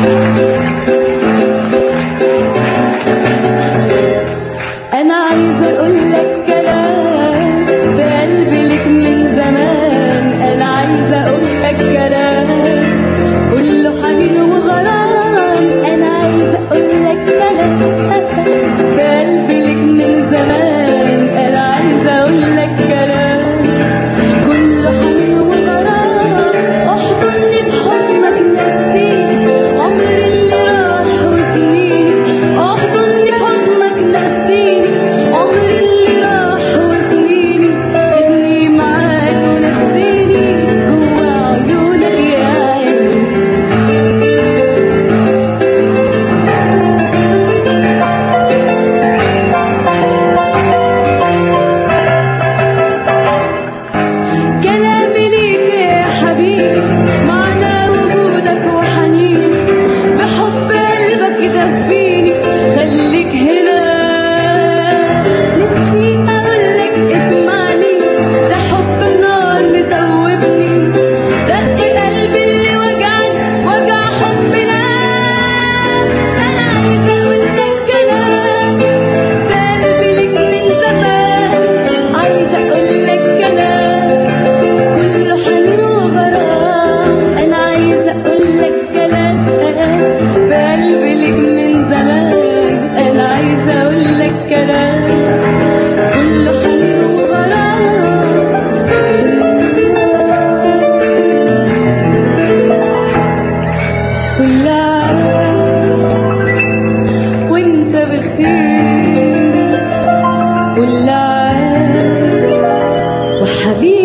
انا عايزه اقول لك كلام في قلبي لك من زمان انا عايزه اقول لك كلام كله حنين وغرام انا عايزه اقول لك كلام في قلبي لك من زمان انا عايزه اقول لك كلام كله حنين وغرام احضني بحضنك نسيني عمري اللي راح وسنيني احضني بحضنك نسيني عمري اللي راح وسنيني خدني معاك ونسيني جوا عيونك يا عيني كلامي ليك يا حبيبي معنى وجودك وحنين بحب قلبك دفيني خليك هنا نفسي اقولك اسمعني ده حب النار مدوبني دق قلبي اللي وجعني وجع حبنا انا عايزه اقولك كلام في قلبي ليك من زمان عايزه اقولك كلام كله حنين وغرام انا عايزه اقول لك كلام في قلبي ليك من زمان انا عايزه اقول لك كلام كله حنين وغرام كل عام وانت بخير كل عام وحبيبي